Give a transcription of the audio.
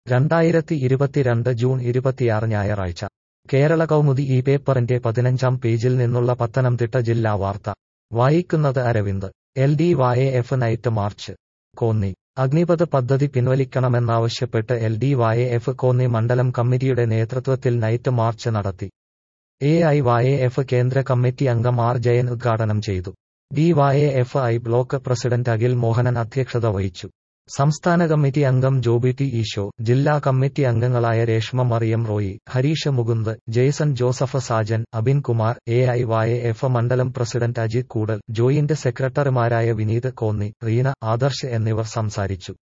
രണ്ടായിരത്തി ഇരുപത്തിരണ്ട് ജൂൺ ഇരുപത്തിയാറ് ഞായറാഴ്ച കേരള കൗമുദി ഈ പേപ്പറിന്റെ പതിനഞ്ചാം പേജിൽ നിന്നുള്ള പത്തനംതിട്ട ജില്ലാ വാർത്ത വായിക്കുന്നത് Aravind L D Y F night march Konni Agnipath പദ്ധതി പിൻവലിക്കണമെന്നാവശ്യപ്പെട്ട് L D Y F Konni മണ്ഡലം കമ്മിറ്റിയുടെ നേതൃത്വത്തിൽ നൈറ്റ് മാർച്ച് നടത്തി എ ഐ വായ എഫ് കേന്ദ്ര കമ്മിറ്റി അംഗം ആർ ജയൻ ഉദ്ഘാടനം ചെയ്തു D Y F I block president Akhil Mohanan അധ്യക്ഷത വഹിച്ചു സംസ്ഥാന കമ്മിറ്റി അംഗം ജോബി ടി ഈശോ ജില്ലാ കമ്മിറ്റി അംഗങ്ങളായ Reshma Mariyam Roy Harish Mukund Jaison Joseph Sajan Abin Kumar A I Y F മണ്ഡലം പ്രസിഡന്റ് അജിത് കൂടൽ ജോയിന്റ് സെക്രട്ടറിമാരായ വിനീത് കോന്നി റീന ആദർശ് എന്നിവർ സംസാരിച്ചു